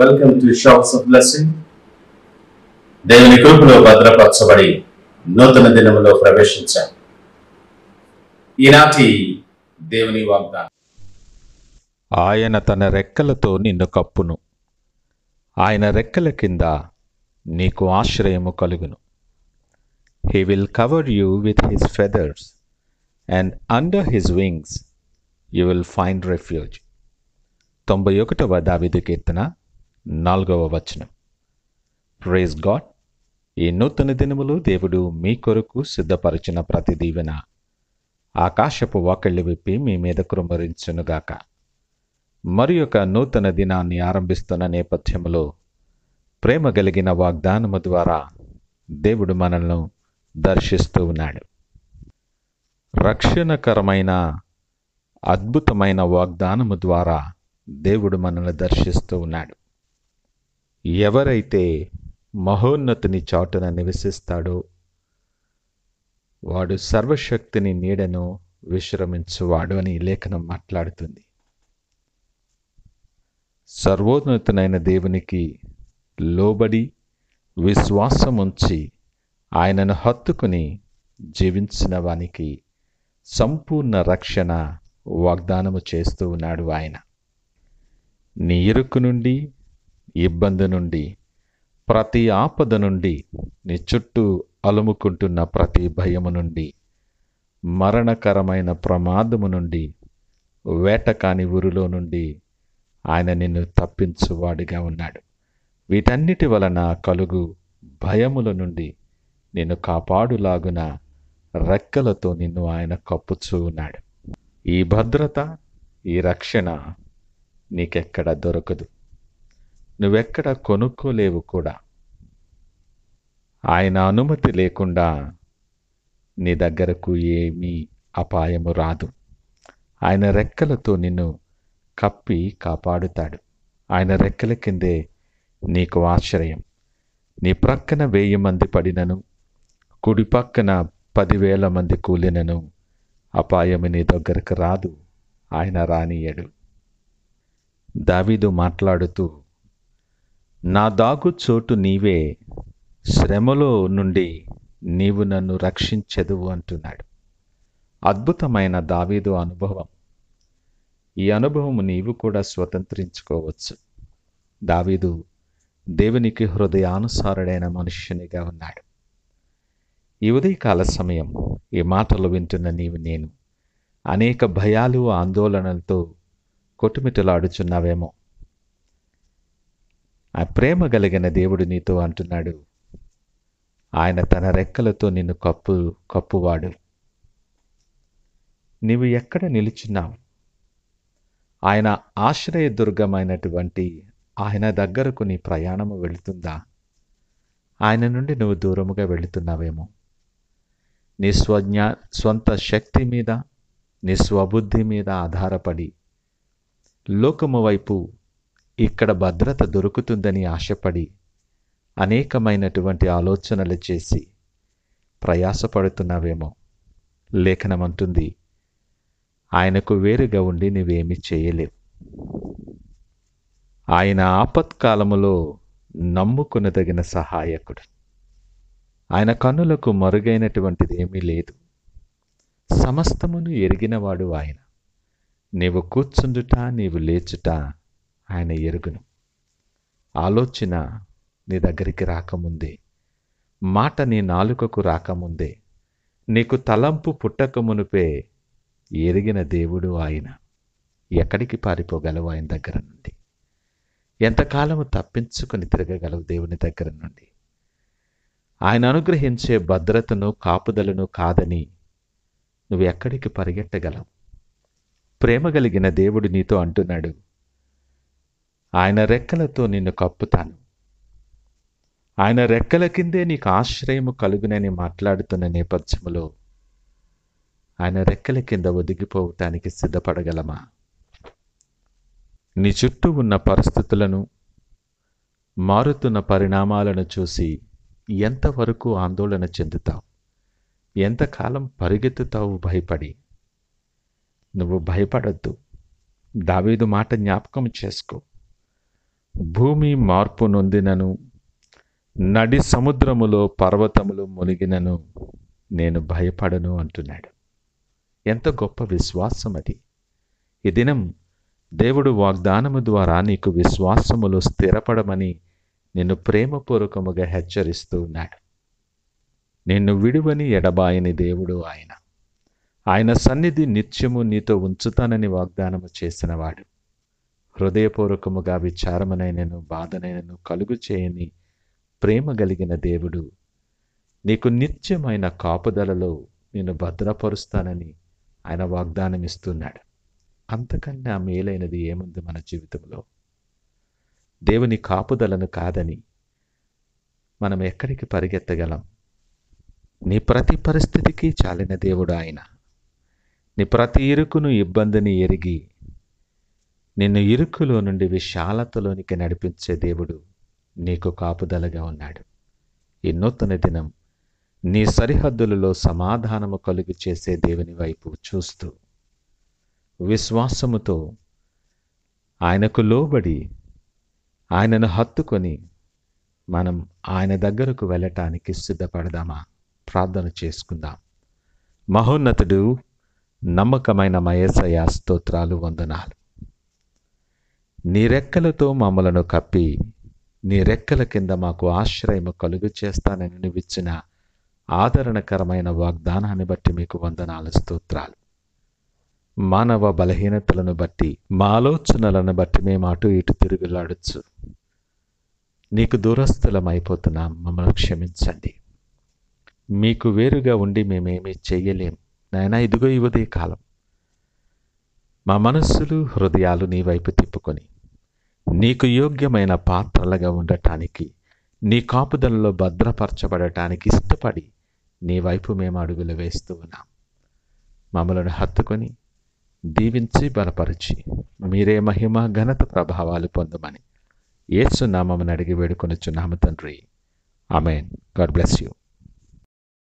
welcome to shops of blessing దేవుని కృపలో భద్రపరచబడి నూతన దినములో ప్రవేశించాం ఈనాటి దేవుని వాగ్దానం ఆయన తన రెక్కలతో నిన్ను కప్పును ఆయన రెక్కల కింద నీకు ఆశ్రయము కలుగును he will cover you with his feathers and under his wings you will find refuge తొంభై ఒకటవ దావిదు కీర్తన నాలుగవ వచనం ప్రేజ్ గాడ్ ఈ నూతన దినములు దేవుడు మీ కొరకు సిద్ధపరిచిన ప్రతి దీవెన ఆకాశపు వాకిళ్ళు విప్పి మీ మీద కృమరించునుగాక మరి ఒక నూతన దినాన్ని ఆరంభిస్తున్న నేపథ్యంలో ప్రేమ కలిగిన వాగ్దానము ద్వారా దేవుడు మనల్ని దర్శిస్తూ ఉన్నాడు రక్షణకరమైన అద్భుతమైన వాగ్దానము ద్వారా దేవుడు మనల్ని దర్శిస్తూ ఉన్నాడు ఎవరైతే మహోన్నతిని చాటున నివసిస్తాడో వాడు సర్వశక్తిని నీడను విశ్రమించువాడు అని ఈ లేఖనం మాట్లాడుతుంది సర్వోన్నతునైన దేవునికి లోబడి విశ్వాసముంచి ఆయనను హత్తుకుని జీవించిన వానికి సంపూర్ణ రక్షణ వాగ్దానము చేస్తూ ఉన్నాడు ఆయన నీ ఇరుకు నుండి ఇబ్బంది నుండి ప్రతి ఆపద నుండి నీ చుట్టూ అలుముకుంటున్న ప్రతి భయము నుండి మరణకరమైన ప్రమాదము నుండి వేటకాని ఊరిలో నుండి ఆయన నిన్ను తప్పించువాడిగా ఉన్నాడు వీటన్నిటి వలన కలుగు భయముల నుండి నిన్ను కాపాడులాగున రెక్కలతో నిన్ను ఆయన కప్పుచూ ఉన్నాడు ఈ భద్రత ఈ రక్షణ నీకెక్కడ దొరకదు నువ్వెక్కడ కొనుక్కోలేవు కూడా ఆయన అనుమతి లేకుండా నీ దగ్గరకు ఏమీ అపాయము రాదు ఆయన రెక్కలతో నిన్ను కప్పి కాపాడుతాడు ఆయన రెక్కల కిందే నీకు ఆశ్రయం నీ ప్రక్కన వెయ్యి మంది పడినను కుడి పక్కన పదివేల మంది కూలినను అపాయము నీ దగ్గరకు రాదు ఆయన రానియడు దావీదు మాట్లాడుతూ నా దాగు చోటు నీవే శ్రమలో నుండి నీవు నన్ను రక్షించెదువు అంటున్నాడు అద్భుతమైన దావీదు అనుభవం ఈ అనుభవం నీవు కూడా స్వతంత్రించుకోవచ్చు దావీదు దేవునికి హృదయానుసారుడైన మనుష్యునిగా ఉన్నాడు ఈ ఉదయకాల సమయం ఈ మాటలు వింటున్న నీవు నేను అనేక భయాలు ఆందోళనలతో కొట్టుమిట్టలాడుచున్నావేమో ఆ ప్రేమ కలిగిన దేవుడు నీతో అంటున్నాడు ఆయన తన రెక్కలతో నిన్ను కప్పు కప్పువాడు నీవు ఎక్కడ నిలుచున్నావు ఆయన ఆశ్రయదుర్గమైనటువంటి ఆయన దగ్గరకు నీ ప్రయాణము వెళుతుందా ఆయన నుండి నువ్వు దూరముగా వెళుతున్నావేమో నీ స్వజ్ఞా స్వంత శక్తి మీద నీ స్వబుద్ధి మీద ఆధారపడి లోకము వైపు ఇక్కడ భద్రత దొరుకుతుందని ఆశపడి అనేకమైనటువంటి ఆలోచనలు చేసి ప్రయాసపడుతున్నావేమో లేఖనమంటుంది ఆయనకు వేరుగా ఉండి నువ్వేమీ చేయలేవు ఆయన ఆపత్కాలములో నమ్ముకునదగిన సహాయకుడు ఆయన కన్నులకు మరుగైనటువంటిది ఏమీ లేదు సమస్తమును ఎరిగినవాడు ఆయన నీవు కూర్చుండుట నీవు లేచుట ఆయన ఎరుగును ఆలోచన నీ దగ్గరికి రాకముందే మాట నీ నాలుకకు రాకముందే నీకు తలంపు పుట్టకమునుపే ఎరిగిన దేవుడు ఆయన ఎక్కడికి పారిపోగలవు ఆయన దగ్గర నుండి ఎంతకాలము తప్పించుకొని తిరగగలవు దేవుని దగ్గర నుండి ఆయన అనుగ్రహించే భద్రతను కాపుదలను కాదని నువ్వు ఎక్కడికి పరిగెట్టగలవు ప్రేమ కలిగిన దేవుడు నీతో అంటున్నాడు ఆయన రెక్కలతో నిన్ను కప్పుతాను ఆయన రెక్కల కిందే నీకు ఆశ్రయము కలుగునని మాట్లాడుతున్న నేపథ్యములో ఆయన రెక్కల కింద ఒదిగిపోవటానికి సిద్ధపడగలమా నీ చుట్టూ ఉన్న పరిస్థితులను మారుతున్న పరిణామాలను చూసి ఎంతవరకు ఆందోళన చెందుతావు ఎంతకాలం పరిగెత్తుతావు భయపడి నువ్వు భయపడద్దు దావీదు మాట జ్ఞాపకం చేసుకో భూమి మార్పు నొందినను నడి సముద్రములో పర్వతములు మునిగినను నేను భయపడను అంటున్నాడు ఎంత గొప్ప విశ్వాసం అది ఈ దినం దేవుడు వాగ్దానము ద్వారా నీకు విశ్వాసములో స్థిరపడమని నిన్ను ప్రేమపూర్వకముగా హెచ్చరిస్తూ ఉన్నాడు నిన్ను విడువని ఎడబాయని దేవుడు ఆయన ఆయన సన్నిధి నిత్యము నీతో ఉంచుతానని వాగ్దానము చేసినవాడు హృదయపూర్వకముగా విచారమునైనను బాధనైనను కలుగు చేయని ప్రేమ కలిగిన దేవుడు నీకు నిత్యమైన కాపుదలలో నేను భద్రపరుస్తానని ఆయన వాగ్దానం ఇస్తున్నాడు అంతకన్నా మేలైనది ఏముంది మన జీవితంలో దేవుని కాపుదలను కాదని మనం ఎక్కడికి పరిగెత్తగలం నీ ప్రతి పరిస్థితికి చాలిన దేవుడు ఆయన నీ ప్రతి ఇరుకును ఇబ్బందిని ఎరిగి నిన్ను ఇరుకులో నుండి విశాలతలోనికి నడిపించే దేవుడు నీకు కాపుదలగా ఉన్నాడు ఈ నూతన దినం నీ సరిహద్దులలో సమాధానము కలుగు చేసే దేవుని వైపు చూస్తూ విశ్వాసముతో ఆయనకు లోబడి ఆయనను హత్తుకొని మనం ఆయన దగ్గరకు వెళ్ళటానికి సిద్ధపడదామా ప్రార్థన చేసుకుందాం మహోన్నతుడు నమ్మకమైన మయసయ స్తోత్రాలు వందనాలు నీ రెక్కలతో మమ్మలను కప్పి నీ రెక్కల కింద మాకు ఆశ్రయము కలుగు చేస్తానని నువ్విచ్చిన ఆదరణకరమైన వాగ్దానాన్ని బట్టి మీకు వందనాలు స్తోత్రాలు మానవ బలహీనతలను బట్టి మా ఆలోచనలను బట్టి మేము అటు ఇటు తిరుగులాడచ్చు నీకు దూరస్థులం అయిపోతున్నాం మమ్మల్ని క్షమించండి మీకు వేరుగా ఉండి మేమేమీ చెయ్యలేం నాయన ఇదిగో ఇవదే కాలం మా మనస్సులు హృదయాలు నీ వైపు తిప్పుకొని నీకు యోగ్యమైన పాత్రలుగా ఉండటానికి నీ కాపుదలలో భద్రపరచబడటానికి ఇష్టపడి నీ వైపు మేము అడుగులు వేస్తూ ఉన్నాం మమ్మలను హత్తుకొని దీవించి బలపరిచి మీరే మహిమ ఘనత ప్రభావాలు పొందమని ఏసునామని అడిగి వేడుకొనుచున్నాము తండ్రి ఆమెన్ గాడ్ బ్లెస్ యూ